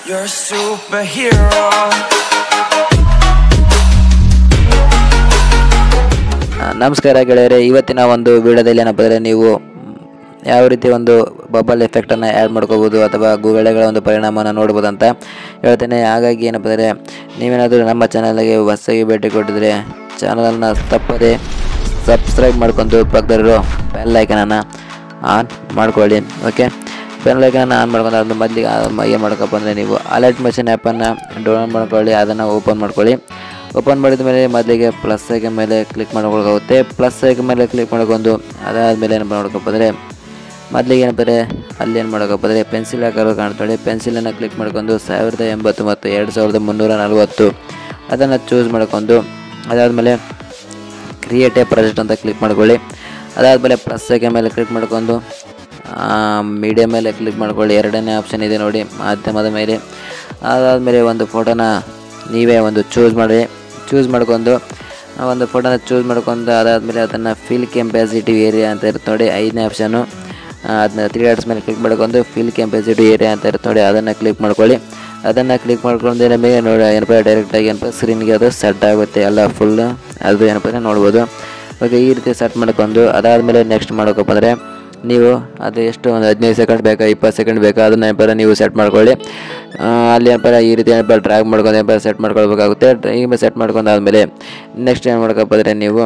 You're a superhero. ಆ, ನಮಸ್ಕಾರ ಗೆಳೆಯರೆ ಇವತ್ತಿನ ಒಂದು ವಿಡಿಯೋದಲ್ಲಿ ಏನಪ್ಪ ಅಂದರೆ ನೀವು ಯಾವ ರೀತಿ ಒಂದು ಬಬಲ್ ಎಫೆಕ್ಟನ್ನು ಆ್ಯಡ್ ಮಾಡ್ಕೋಬೋದು ಅಥವಾ ಗೂಗಳೆಗಳ ಒಂದು ಪರಿಣಾಮವನ್ನು ನೋಡ್ಬೋದು ಅಂತ ಹೇಳ್ತೇನೆ ಹಾಗಾಗಿ ಏನಪ್ಪ ಅಂದರೆ ನೀವೇನಾದರೂ ನಮ್ಮ ಚಾನಲ್ಗೆ ಹೊಸದಾಗಿ ಭೇಟಿ ಕೊಟ್ಟಿದ್ರೆ ಚಾನಲನ್ನು ತಪ್ಪದೆ ಸಬ್ಸ್ಕ್ರೈಬ್ ಮಾಡ್ಕೊಂಡು ಪಕ್ಕದಲ್ಲಿರೋ ಬೆಲ್ ಐಕನನ್ನು ಆನ್ ಮಾಡ್ಕೊಳ್ಳಿ ಓಕೆ ಬೆಲ್ ಐಕನನ್ನು ಆನ್ ಮಾಡ್ಕೊಂಡು ಅದ್ರ ಮೊದಲಿಗೆ ಏನು ಮಾಡ್ಕಪ್ಪ ಅಂದರೆ ನೀವು ಅಲರ್ಟ್ ಮೆಷಿನ್ ಆ್ಯಪನ್ನು ಡೌನ್ಲೋಡ್ ಮಾಡ್ಕೊಳ್ಳಿ ಅದನ್ನು ಓಪನ್ ಮಾಡ್ಕೊಳ್ಳಿ ಓಪನ್ ಮಾಡಿದ ಮೇಲೆ ಮೊದಲಿಗೆ ಪ್ಲಸ್ ಐಕನ್ ಮೇಲೆ ಕ್ಲಿಕ್ ಮಾಡ್ಕೊಳಕಾಗುತ್ತೆ ಪ್ಲಸ್ ಐಕನ್ ಮೇಲೆ ಕ್ಲಿಕ್ ಮಾಡ್ಕೊಂಡು ಅದಾದಮೇಲೆ ಏನು ಮಾಡ್ಕಪ್ಪ ಅಂದರೆ ಮೊದಲಿಗೆ ಏನಪ್ಪ ಅಲ್ಲಿ ಏನು ಮಾಡೋಕಪ್ಪ ಅಂದರೆ ಪೆನ್ಸಿಲ್ ಆಕಾರ ಕಾಣ್ತಾಳೆ ಪೆನ್ಸಿಲನ್ನು ಕ್ಲಿಕ್ ಮಾಡ್ಕೊಂಡು ಸಾವಿರದ ಎಂಬತ್ತು ಮತ್ತು ಎರಡು ಸಾವಿರದ ಮುನ್ನೂರ ನಲ್ವತ್ತು ಅದನ್ನು ಚೂಸ್ ಮಾಡ್ಕೊಂಡು ಅದಾದಮೇಲೆ ಕ್ರಿಯೇಟ್ ಎ ಪ್ರಾಜೆಕ್ಟ್ ಅಂತ ಕ್ಲಿಕ್ ಮಾಡ್ಕೊಳ್ಳಿ ಅದಾದಮೇಲೆ ಪ್ಲಸ್ ಐಕನ್ ಮೇಲೆ ಕ್ಲಿಕ್ ಮಾಡ್ಕೊಂಡು ಮೀಡಿಯಾ ಮೇಲೆ ಕ್ಲಿಕ್ ಮಾಡ್ಕೊಳ್ಳಿ ಎರಡನೇ ಆಪ್ಷನ್ ಇದೆ ನೋಡಿ ಮಾಧ್ಯಮದ ಮೇಲೆ ಅದಾದಮೇಲೆ ಒಂದು ಫೋಟೋನ ನೀವೇ ಒಂದು ಚೂಸ್ ಮಾಡಿ ಚೂಸ್ ಮಾಡ್ಕೊಂಡು ಆ ಒಂದು ಫೋಟೋನ ಚೂಸ್ ಮಾಡ್ಕೊಂಡು ಅದಾದಮೇಲೆ ಅದನ್ನು ಫಿಲ್ ಕೆಂಪಾಸಿಟಿ ಏರಿಯಾ ಅಂತ ಇರುತ್ತೆ ನೋಡಿ ಐದನೇ ಆಪ್ಷನು ಅದನ್ನ ತ್ರೀ ಡಾಟ್ಸ್ ಮೇಲೆ ಕ್ಲಿಕ್ ಮಾಡ್ಕೊಂಡು ಫಿಲ್ ಕೆಂಪಾಸಿಟಿ ಏರಿಯಾ ಅಂತ ಇರುತ್ತೆ ನೋಡಿ ಅದನ್ನು ಕ್ಲಿಕ್ ಮಾಡ್ಕೊಳ್ಳಿ ಅದನ್ನು ಕ್ಲಿಕ್ ಮಾಡ್ಕೊಂಡು ನಮಗೆ ನೋಡಿ ಏನಪ್ಪ ಡೈರೆಕ್ಟಾಗಿ ಏನಪ್ಪ ಸ್ಕ್ರೀನ್ಗೆ ಅದು ಸೆಟ್ ಆಗುತ್ತೆ ಎಲ್ಲ ಫುಲ್ ಅದು ಏನಪ್ಪ ಅಂದರೆ ನೋಡ್ಬೋದು ಓಕೆ ಈ ರೀತಿ ಸೆಟ್ ಮಾಡ್ಕೊಂಡು ಅದಾದಮೇಲೆ ನೆಕ್ಸ್ಟ್ ಮಾಡೋಕಪ್ಪ ಅಂದರೆ ನೀವು ಅದು ಎಷ್ಟು ಒಂದು ಹದಿನೈದು ಸೆಕೆಂಡ್ ಬೇಕಾ ಇಪ್ಪತ್ತು ಸೆಕೆಂಡ್ ಬೇಕಾ ಅದನ್ನ ಏನಪ್ಪ ನೀವು ಸೆಟ್ ಮಾಡ್ಕೊಳ್ಳಿ ಆ, ಅಲ್ಲಿ ಏನಪ್ಪ ಈ ರೀತಿ ಏನಪ್ಪ ಡ್ರ್ಯಾಗ್ ಮಾಡ್ಕೊಂಡು ಏನಪ್ಪ ಸೆಟ್ ಮಾಡ್ಕೊಳ್ಬೇಕಾಗುತ್ತೆ ಈಗ ಸೆಟ್ ಮಾಡ್ಕೊಂಡಾದ್ಮೇಲೆ ನೆಕ್ಸ್ಟ್ ಏನು ಮಾಡ್ಕಪ್ಪ ಅಂದರೆ ನೀವು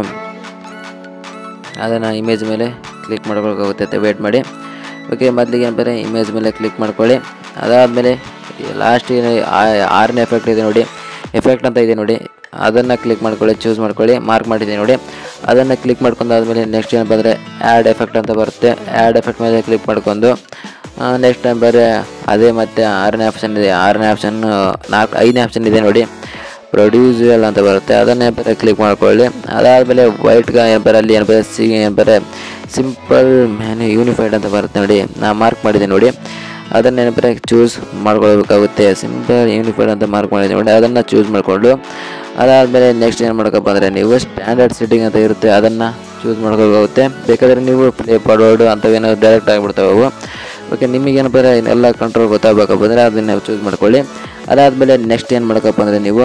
ಅದನ್ನು ಇಮೇಜ್ ಮೇಲೆ ಕ್ಲಿಕ್ ಮಾಡ್ಕೊಳಕಾಗುತ್ತೆ ವೇಟ್ ಮಾಡಿ ಓಕೆ ಮೊದಲಿಗೆ ಏನಪ್ಪ ಇಮೇಜ್ ಮೇಲೆ ಕ್ಲಿಕ್ ಮಾಡ್ಕೊಳ್ಳಿ ಅದಾದಮೇಲೆ ಲಾಸ್ಟಿಗೆ ಆರನೇ ಎಫೆಕ್ಟ್ ಇದೆ ನೋಡಿ ಎಫೆಕ್ಟ್ ಅಂತ ಇದೆ ನೋಡಿ ಅದನ್ನು ಕ್ಲಿಕ್ ಮಾಡ್ಕೊಳ್ಳಿ ಚೂಸ್ ಮಾಡ್ಕೊಳ್ಳಿ ಮಾರ್ಕ್ ಮಾಡಿದ್ದೀನಿ ನೋಡಿ ಅದನ್ನು ಕ್ಲಿಕ್ ಮಾಡ್ಕೊಂಡಾದ್ಮೇಲೆ ನೆಕ್ಸ್ಟ್ ಏನಪ್ಪ ಅಂದರೆ ಆ್ಯಡ್ ಎಫೆಕ್ಟ್ ಅಂತ ಬರುತ್ತೆ ಆ್ಯಡ್ ಎಫೆಕ್ಟ್ ಮೇಲೆ ಕ್ಲಿಕ್ ಮಾಡ್ಕೊಂಡು ನೆಕ್ಸ್ಟ್ ಟೈಮ್ ಬೇರೆ ಅದೇ ಮತ್ತೆ ಆರನೇ ಆಪ್ಷನ್ ಇದೆ ಆರನೇ ಆಪ್ಷನ್ ನಾಲ್ಕು ಐದನೇ ಆಪ್ಷನ್ ಇದೆ ನೋಡಿ ಪ್ರೊಡ್ಯೂಸಲ್ ಅಂತ ಬರುತ್ತೆ ಅದನ್ನೇ ಏನಪ್ಪ ಕ್ಲಿಕ್ ಮಾಡ್ಕೊಳ್ಳಿ ಅದಾದಮೇಲೆ ವೈಟ್ಗ ಏನಪ್ಪ ಅಲ್ಲಿ ಏನಪ್ಪ ಸಿ ಏನಪ್ಪ ಸಿಂಪಲ್ ಮ್ಯಾನು ಯೂನಿಫೈಡ್ ಅಂತ ಬರುತ್ತೆ ನೋಡಿ ನಾ ಮಾರ್ಕ್ ಮಾಡಿದೆ ನೋಡಿ ಅದನ್ನು ಏನಪ್ಪ ಚೂಸ್ ಮಾಡ್ಕೊಳ್ಬೇಕಾಗುತ್ತೆ ಸಿಂಪಲ್ ಯೂನಿಫೈಡ್ ಅಂತ ಮಾರ್ಕ್ ಮಾಡಿದೆ ನೋಡಿ ಅದನ್ನು ಚೂಸ್ ಮಾಡಿಕೊಂಡು ಅದಾದಮೇಲೆ ನೆಕ್ಸ್ಟ್ ಏನು ಮಾಡ್ಕಪ್ಪ ಅಂದರೆ ನೀವು ಸ್ಟ್ಯಾಂಡರ್ಡ್ ಸೆಟ್ಟಿಂಗ್ ಅಂತ ಇರುತ್ತೆ ಅದನ್ನು ಚೂಸ್ ಮಾಡ್ಕೋಬೇಕಾಗುತ್ತೆ ಬೇಕಾದರೆ ನೀವು ಪ್ಲೇ ಫಾರ್ವರ್ಡು ಅಂಥವೇನೋ ಡೈರೆಕ್ಟ್ ಆಗಿಬಿಡ್ತಾವೆ ಅವು ಓಕೆ ನಿಮಗೇನಪ್ಪ ಅಂದರೆ ಎಲ್ಲ ಕಂಟ್ರೋಲ್ ಗೊತ್ತಾಗಬೇಕಪ್ಪ ಅಂದರೆ ಅದನ್ನು ಚೂಸ್ ಮಾಡ್ಕೊಳ್ಳಿ ಅದಾದಮೇಲೆ ನೆಕ್ಸ್ಟ್ ಏನು ಮಾಡ್ಕಪ್ಪ ಅಂದರೆ ನೀವು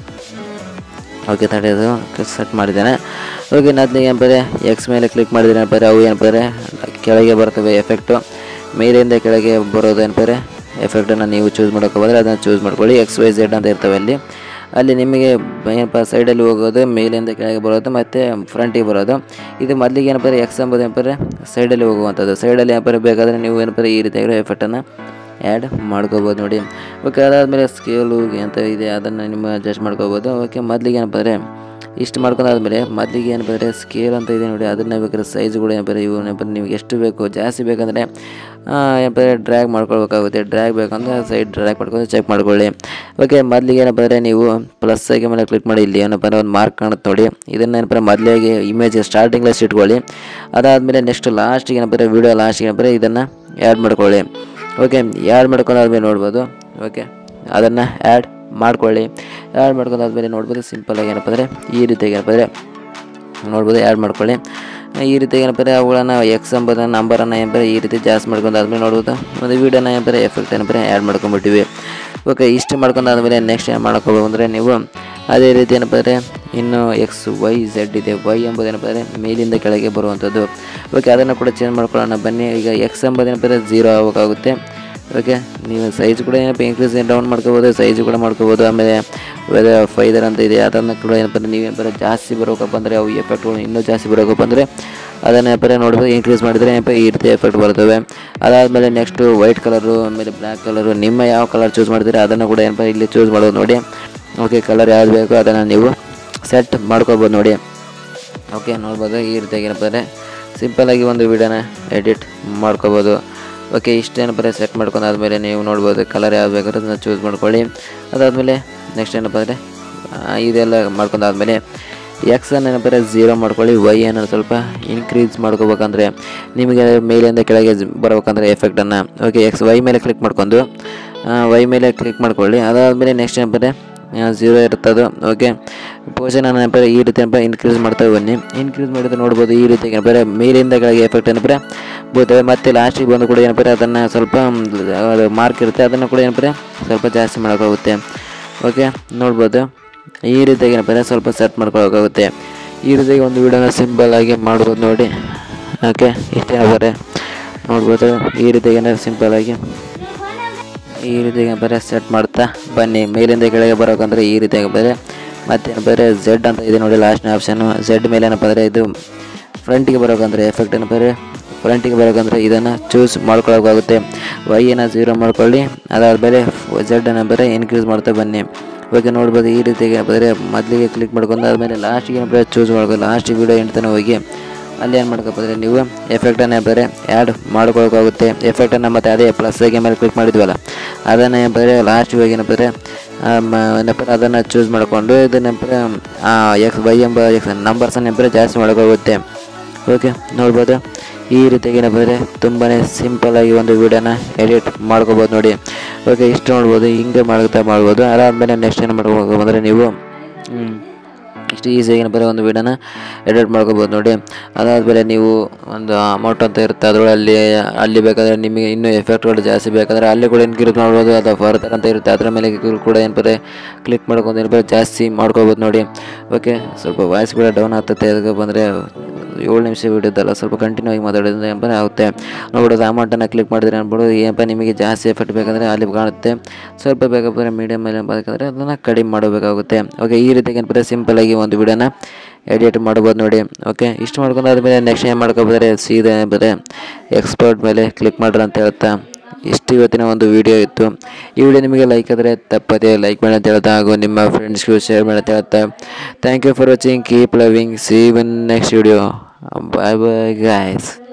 ಓಕೆ ತಡೆಯೋದು ಸೆಟ್ ಮಾಡಿದ್ದೇನೆ ಓಕೆ ನಾನು ಏನಪ್ಪ ಎಕ್ಸ್ ಮೇಲೆ ಕ್ಲಿಕ್ ಮಾಡಿದ್ರೆ ಏನಪ್ಪ ಅವು ಏನಪ್ಪ ಕೆಳಗೆ ಬರ್ತವೆ ಎಫೆಕ್ಟು ಮೇಲಿಂದ ಕೆಳಗೆ ಬರೋದು ಏನಪ್ಪ ಎಫೆಕ್ಟನ್ನು ನೀವು ಚೂಸ್ ಮಾಡೋಕೆ ಬಂದರೆ ಅದನ್ನು ಚೂಸ್ ಮಾಡ್ಕೊಳ್ಳಿ ಎಕ್ಸ್ ವೈ ಝೆಡ್ ಅಂತ ಇರ್ತವೆ ಅಲ್ಲಿ ಅಲ್ಲಿ ನಿಮಗೆ ಏನಪ್ಪ ಸೈಡಲ್ಲಿ ಹೋಗೋದು ಮೇಲಿಂದ ಕೆಳಗೆ ಬರೋದು ಮತ್ತು ಫ್ರಂಟಿಗೆ ಬರೋದು ಇದು ಮೊದಲಿಗೆ ಏನಪ್ಪ ಎಕ್ಸ್ ಎಂಬುದು ಏನಪ್ಪ ಸೈಡಲ್ಲಿ ಹೋಗುವಂಥದ್ದು ಸೈಡಲ್ಲಿ ಏನಪ್ಪ ಬೇಕಾದರೆ ನೀವು ಏನಪ್ಪ ಈ ರೀತಿಯಾಗಿರೋ ಎಫೆಕ್ಟನ್ನು ಆ್ಯಡ್ ಮಾಡ್ಕೋಬೋದು ನೋಡಿ ಓಕೆ ಅದಾದಮೇಲೆ ಸ್ಕೇಲು ಅಂತ ಇದೆ ಅದನ್ನು ನಿಮ್ಮ ಅಡ್ಜಸ್ಟ್ ಮಾಡ್ಕೋಬೋದು ಓಕೆ ಮೊದಲಿಗೆ ಏನಪ್ಪ ಅಂದರೆ ಇಷ್ಟು ಮಾಡ್ಕೊಂಡಾದ್ಮೇಲೆ ಮೊದಲಿಗೆ ಏನಪ್ಪ ಅಂದರೆ ಸ್ಕೇಲ್ ಅಂತ ಇದೆ ನೋಡಿ ಅದನ್ನು ಬೇಕಾದ್ರೆ ಸೈಜ್ಗಳು ಏನಪ್ಪ ಇವು ಏನಪ್ಪ ನಿಮ್ಗೆ ಎಷ್ಟು ಬೇಕು ಜಾಸ್ತಿ ಬೇಕಂದರೆ ಏನಪ್ಪ ಡ್ರ್ಯಾಗ್ ಮಾಡ್ಕೊಳ್ಬೇಕಾಗುತ್ತೆ ಡ್ರ್ಯಾಗ್ ಬೇಕಂದ್ರೆ ಸೈಡ್ ಡ್ರ್ಯಾಗ್ ಮಾಡ್ಕೊಂಡು ಚೆಕ್ ಮಾಡ್ಕೊಳ್ಳಿ ಓಕೆ ಮೊದಲಿಗೆ ಏನಪ್ಪ ಅಂದರೆ ನೀವು ಪ್ಲಸ್ ಆಗಿ ಮೇಲೆ ಕ್ಲಿಕ್ ಮಾಡಿ ಇಲ್ಲಿ ಏನಪ್ಪ ಅಂದರೆ ಒಂದು ಮಾರ್ಕ್ ಕಾಣುತ್ತೆ ನೋಡಿ ಇದನ್ನು ಏನಪ್ಪ ಮೊದಲಿಗೆ ಇಮೇಜ್ ಸ್ಟಾರ್ಟಿಂಗ್ಲೆಸ್ ಇಟ್ಕೊಳ್ಳಿ ಅದಾದಮೇಲೆ ನೆಕ್ಸ್ಟ್ ಲಾಸ್ಟಿಗೆ ಏನಪ್ಪ ಅಂದರೆ ವೀಡಿಯೋ ಲಾಸ್ಟಿಗೆ ಏನಪ್ಪ ಇದನ್ನು ಆ್ಯಡ್ ಮಾಡ್ಕೊಳ್ಳಿ ಓಕೆ ಆ್ಯಡ್ ಮಾಡ್ಕೊಂಡಾದ್ಮೇಲೆ ನೋಡ್ಬೋದು ಓಕೆ ಅದನ್ನು ಆ್ಯಡ್ ಮಾಡ್ಕೊಳ್ಳಿ ಆ್ಯಡ್ ಮಾಡ್ಕೊಂಡಾದ್ಮೇಲೆ ನೋಡ್ಬೋದು ಸಿಂಪಲಾಗಿ ಏನಪ್ಪ ಅಂದರೆ ಈ ರೀತಿಯಾಗಿ ಏನಪ್ಪ ಅಂದರೆ ನೋಡ್ಬೋದು ಆ್ಯಡ್ ಮಾಡ್ಕೊಳ್ಳಿ ಈ ರೀತಿ ಏನಪ್ಪ ಅಂದರೆ ಅವುಗಳನ್ನು ಎಕ್ಸ್ ಎಂಬುದ ನಂಬರನ್ನು ಏನಪ್ಪ ಈ ರೀತಿ ಜಾಸ್ತಿ ಮಾಡ್ಕೊಂಡಾದ್ಮೇಲೆ ನೋಡ್ಬೋದು ಒಂದು ವೀಡಿಯೋನ ಏನಪ್ಪ ಎಫೆಕ್ಟ್ ಏನಪ್ಪ ಆ್ಯಡ್ ಮಾಡ್ಕೊಂಬಿಟ್ಟಿವಿ ಓಕೆ ಇಷ್ಟು ಮಾಡ್ಕೊಂಡಾದ್ಮೇಲೆ ನೆಕ್ಸ್ಟ್ ಏನು ಮಾಡ್ಕೋಬೇಕು ಅಂದರೆ ನೀವು ಅದೇ ರೀತಿ ಏನಪ್ಪ ಅಂದರೆ ಇನ್ನು ಎಕ್ಸ್ ವೈ ಝೆಡ್ ಇದೆ ವೈ ಎಂಬುದು ಏನಪ್ಪ ಅಂದರೆ ಮೇಲಿಂದ ಕೆಳಗೆ ಬರುವಂಥದ್ದು ಓಕೆ ಅದನ್ನು ಕೂಡ ಚೇಂಜ್ ಮಾಡ್ಕೊಳ್ಳೋಣ ಬನ್ನಿ ಈಗ ಎಕ್ಸ್ ಎಂಬುದು ಏನಪ್ಪ ಅಂದರೆ ಝೀರೋ ಆಗಬೇಕಾಗುತ್ತೆ ಓಕೆ ನೀವು ಸೈಜ್ ಕೂಡ ಏನಪ್ಪ ಇನ್ಕ್ರೀಸ್ ಡೌನ್ ಮಾಡ್ಕೋಬೋದು ಸೈಜ್ ಕೂಡ ಮಾಡ್ಕೋಬೋದು ಆಮೇಲೆ ವೆದ ಫೈದರ್ ಅಂತ ಇದೆ ಅದನ್ನು ಕೂಡ ಏನಪ್ಪ ಅಂದರೆ ನೀವೇನಪ್ಪ ಜಾಸ್ತಿ ಬರೋಕಪ್ಪ ಅಂದರೆ ಅವು ಎಫೆಕ್ಟ್ಗಳು ಇನ್ನೂ ಜಾಸ್ತಿ ಬರೋಕಪ್ಪ ಅಂದರೆ ಅದನ್ನು ಏನಪ್ಪ ನೋಡ್ಬೋದು ಇನ್ಕ್ರೀಸ್ ಮಾಡಿದರೆ ಏನಪ್ಪ ಈ ರೀತಿ ಎಫೆಕ್ಟ್ ಬರ್ತವೆ ಅದಾದಮೇಲೆ ನೆಕ್ಸ್ಟು ವೈಟ್ ಕಲರು ಆಮೇಲೆ ಬ್ಲ್ಯಾಕ್ ಕಲರು ನಿಮ್ಮ ಯಾವ ಕಲರ್ ಚೂಸ್ ಮಾಡ್ತೀರಿ ಅದನ್ನು ಕೂಡ ಏನಪ್ಪ ಇಲ್ಲಿ ಚೂಸ್ ಮಾಡೋದು ನೋಡಿ ಓಕೆ ಕಲರ್ ಯಾವ್ದು ಬೇಕೋ ಅದನ್ನು ನೀವು ಸೆಟ್ ಮಾಡ್ಕೋಬೋದು ನೋಡಿ ಓಕೆ ನೋಡ್ಬೋದು ಈ ರೀತಿಯಾಗಿ ಏನಪ್ಪ ಅಂದರೆ ಸಿಂಪಲ್ಲಾಗಿ ಒಂದು ವೀಡಿಯೋನ ಎಡಿಟ್ ಮಾಡ್ಕೋಬೋದು ಓಕೆ ಇಷ್ಟೇನಪ್ಪ ಅಂದರೆ ಸೆಟ್ ಮಾಡ್ಕೊಂಡಾದ್ಮೇಲೆ ನೀವು ನೋಡ್ಬೋದು ಕಲರ್ ಯಾವ್ದು ಬೇಕಾದ್ರೆ ಅದನ್ನು ಚೂಸ್ ಮಾಡ್ಕೊಳ್ಳಿ ಅದಾದಮೇಲೆ ನೆಕ್ಸ್ಟ್ ಏನಪ್ಪ ಅಂದರೆ ಇದೆಲ್ಲ ಮಾಡ್ಕೊಂಡಾದ್ಮೇಲೆ ಎಕ್ಸ್ ಅನ್ನು ಏನಪ್ಪ ಅಂದರೆ ಝೀರೋ ಮಾಡ್ಕೊಳ್ಳಿ ವೈ ಅನ್ನು ಸ್ವಲ್ಪ ಇನ್ಕ್ರೀಸ್ ಮಾಡ್ಕೋಬೇಕಂದ್ರೆ ನಿಮಗೆ ಮೇಲಿಂದ ಕೆಳಗೆ ಜ್- ಬರ್ಬೇಕಂದ್ರೆ ಎಫೆಕ್ಟನ್ನು ಓಕೆ ಎಕ್ಸ್ ವೈ ಮೇಲೆ ಕ್ಲಿಕ್ ಮಾಡ್ಕೊಂಡು ವೈ ಮೇಲೆ ಕ್ಲಿಕ್ ಮಾಡ್ಕೊಳ್ಳಿ ಅದಾದಮೇಲೆ ನೆಕ್ಸ್ಟ್ ಏನಪ್ಪ ಅಂದರೆ ಝೀರೋ ಇರ್ತದೆ ಓಕೆ ಪೋಷನ್ ಏನಪ್ಪ ಈ ರೀತಿ ಏನಪ್ಪ ಇನ್ಕ್ರೀಸ್ ಮಾಡ್ತಾ ಬನ್ನಿ ಇನ್ಕ್ರೀಸ್ ಮಾಡಿದ್ರೆ ನೋಡ್ಬೋದು ಈ ರೀತಿ ಏನಪ್ಪ ಮೇಲಿಂದ ಕೆಳಗೆ ಎಫೆಕ್ಟ್ ಏನಪ್ಪ ಬೀಳ್ತವೆ ಮತ್ತು ಲಾಸ್ಟಿಗೆ ಬಂದು ಕೂಡ ಏನಪ್ಪ ಅದನ್ನು ಸ್ವಲ್ಪ ಮಾರ್ಕ್ ಇರುತ್ತೆ ಅದನ್ನು ಕೂಡ ಏನಪ್ಪ ಸ್ವಲ್ಪ ಜಾಸ್ತಿ ಮಾಡೋಕ್ಕಾಗುತ್ತೆ ಓಕೆ ನೋಡ್ಬೋದು ಈ ರೀತಿಯಾಗಿ ಏನಪ್ಪ ಸ್ವಲ್ಪ ಸೆಟ್ ಮಾಡ್ಕೊಳ್ಳೋಕ್ಕಾಗುತ್ತೆ ಈ ರೀತಿಯಾಗಿ ಒಂದು ವೀಡಿಯೋನ ಸಿಂಪಲ್ ಆಗಿ ಮಾಡ್ಬೋದು ನೋಡಿ ಓಕೆ ಇಷ್ಟೇನಪ್ಪ ನೋಡ್ಬೋದು ಈ ರೀತಿಯಾಗಿ ಸಿಂಪಲ್ ಆಗಿ ಈ ರೀತಿಯಾಗಿ ಬರೀ ಸೆಟ್ ಮಾಡ್ತಾ ಬನ್ನಿ ಮೇಲಿಂದ ಕೆಳಗೆ ಬರೋಕಂದ್ರೆ ಈ ರೀತಿಯಾಗಿ ಬರೀ ಮತ್ತೇನು ಬೇರೆ ಝೆಡ್ ಅಂತ ಇದೆ ನೋಡಿ ಲಾಸ್ಟ್ನೇ ಆಪ್ಷನು ಝೆಡ್ ಮೇಲೆ ಏನಪ್ಪ ಅಂದರೆ ಇದು ಫ್ರಂಟಿಗೆ ಬರೋಕಂದ್ರೆ ಎಫೆಕ್ಟ್ ಏನಪ್ಪ ಅಂದರೆ ಫ್ರಂಟಿಗೆ ಬರೋಕಂದ್ರೆ ಇದನ್ನು ಚೂಸ್ ಮಾಡ್ಕೊಳ್ಳೋಕ್ಕಾಗುತ್ತೆ ವೈಯನ್ನು ಝೀರೋ ಮಾಡ್ಕೊಳ್ಳಿ ಅದಾದಮೇಲೆ ಝೆಡ್ಡನ್ನು ಬೇರೆ ಇನ್ಕ್ರೀಸ್ ಮಾಡ್ತಾ ಬನ್ನಿ ಓಕೆ ನೋಡ್ಬೋದು ಈ ರೀತಿಗೆ ಬರೀ ಮೊದಲಿಗೆ ಕ್ಲಿಕ್ ಮಾಡ್ಕೊಂಡು ಆದಮೇಲೆ ಲಾಸ್ಟಿಗೆ ಏನಪ್ಪ ಚೂಸ್ ಮಾಡ್ಕೊ ಲಾಸ್ಟ್ ವೀಡಿಯೋ ಎಂಟ್ತಾನೆ ಹೋಗಿ ಅಲ್ಲಿ ಏನು ಮಾಡ್ಕೊಬೋದ್ರೆ ನೀವು ಎಫೆಕ್ಟನ್ನು ಬೇರೆ ಆ್ಯಡ್ ಮಾಡ್ಕೊಳಕ್ಕಾಗುತ್ತೆ ಎಫೆಕ್ಟನ್ನು ಮತ್ತು ಅದೇ ಪ್ಲಸ್ ಆಗಿ ಮೇಲೆ ಕ್ಲಿಕ್ ಮಾಡಿದ್ವಲ್ಲ ಅದನ್ನು ಏನಪ್ಪ ಲಾಸ್ಟ್ ಇವಾಗ ಏನಪ್ಪ ಏನಪ್ಪ ಅದನ್ನು ಚೂಸ್ ಮಾಡಿಕೊಂಡು ಇದನ್ನಪ್ಪ ಎಕ್ಸ್ ವೈ ಎಂಬ ಎಕ್ಸ್ ನಂಬರ್ಸನ್ನು ಏನಪ್ಪ ಜಾಸ್ತಿ ಮಾಡೋಕ್ಕಾಗುತ್ತೆ ಓಕೆ ನೋಡ್ಬೋದು ಈ ರೀತಿಯಾಗಿ ಏನಪ್ಪ ತುಂಬಾ ಸಿಂಪಲ್ಲಾಗಿ ಒಂದು ವೀಡಿಯೋನ ಎಡಿಟ್ ಮಾಡ್ಕೋಬೋದು ನೋಡಿ ಓಕೆ ಇಷ್ಟು ನೋಡ್ಬೋದು ಹಿಂಗೆ ಮಾಡ್ತಾ ಮಾಡ್ಬೋದು ಅದಾದಮೇಲೆ ನೆಕ್ಸ್ಟ್ ಏನು ಮಾಡ್ಕೋಬೇಕು ಅಂದರೆ ನೀವು ಹ್ಮ್, ಇಷ್ಟು ಈಸಿಯಾಗಿ ಏನಪ್ಪ ಒಂದು ವೀಡಿಯೋನ ಎಡಿಟ್ ಮಾಡ್ಕೋಬೋದು ನೋಡಿ ಅದಾದಮೇಲೆ ನೀವು ಒಂದು ಅಮೌಂಟ್ ಅಂತ ಇರುತ್ತೆ ಅದರೊಳಗೆ ಅಲ್ಲಿ ಬೇಕಾದರೆ ನಿಮಗೆ ಇನ್ನೂ ಎಫೆಕ್ಟ್ಗಳು ಜಾಸ್ತಿ ಬೇಕಾದರೆ ಅಲ್ಲಿ ಕೂಡ ಇನ್ಕ್ರೀಸ್ ಮಾಡ್ಬೋದು ಅಥವಾ ಫರ್ದರ್ ಅಂತ ಇರುತ್ತೆ ಅದರ ಮೇಲೆ ಕೂಡ ಏನಪ್ಪ ಕ್ಲಿಕ್ ಮಾಡ್ಕೊಂಡು ಏನಪ್ಪ ಜಾಸ್ತಿ ಮಾಡ್ಕೋಬೋದು ನೋಡಿ ಓಕೆ ಸ್ವಲ್ಪ ವಾಯ್ಸ್ ಕೂಡ ಡೌನ್ ಆಗ್ತದೆ ಅದಕ್ಕೆ ಬಂದರೆ ಏಳು ನಿಮಿಷ ವಿಡಿಯೋದಲ್ಲ ಸ್ವಲ್ಪ ಕಂಟಿನ್ಯೂ ಆಗಿ ಮಾತಾಡೋದ್ರಿಂದ ಏನಪ್ಪ ಆಗುತ್ತೆ ನೋಡೋದು ಅಮೌಂಟನ್ನು ಕ್ಲಿಕ್ ಮಾಡಿದ್ರೆ ಅನ್ಬಿಡೋದು ಏನಪ್ಪ ನಿಮಗೆ ಜಾಸ್ತಿ ಎಫೆಕ್ಟ್ ಬೇಕಂದರೆ ಅಲ್ಲಿ ಕಾಣುತ್ತೆ ಸ್ವಲ್ಪ ಬೇಕಪ್ಪ ಮೀಡಿಯಮ್ ಮೇಲೆ ಬೇಕಂದರೆ ಅದನ್ನು ಕಡಿಮೆ ಮಾಡಬೇಕಾಗುತ್ತೆ ಓಕೆ ಈ ರೀತಿ ಏನಪ್ಪ ಸಿಂಪಲಾಗಿ ಒಂದು ವಿಡಿಯೋನ ಎಡಿಟ್ ಮಾಡ್ಬೋದು ನೋಡಿ ಓಕೆ ಇಷ್ಟು ಮಾಡ್ಕೊಂಡು ಆದಮೇಲೆ ನೆಕ್ಸ್ಟ್ ಏನು ಮಾಡ್ಕೊಬೋದ್ರೆ ಸೀದಾ ಬರೀ ಎಕ್ಸ್ಪರ್ಟ್ ಮೇಲೆ ಕ್ಲಿಕ್ ಮಾಡ್ರಿ ಅಂತ ಹೇಳ್ತಾ ಇಷ್ಟು ಇವತ್ತಿನ ಒಂದು ವಿಡಿಯೋ ಇತ್ತು ಈ ವಿಡಿಯೋ ನಿಮಗೆ ಲೈಕ್ ಆದರೆ ತಪ್ಪದೇ ಲೈಕ್ ಮಾಡಿ ಅಂತ ಹೇಳ್ತಾ ಹಾಗೂ ನಿಮ್ಮ ಫ್ರೆಂಡ್ಸ್ಗೂ ಶೇರ್ ಮಾಡಿ ಅಂತ ಹೇಳ್ತಾ thank you for watching keep loving see one next video bye bye guys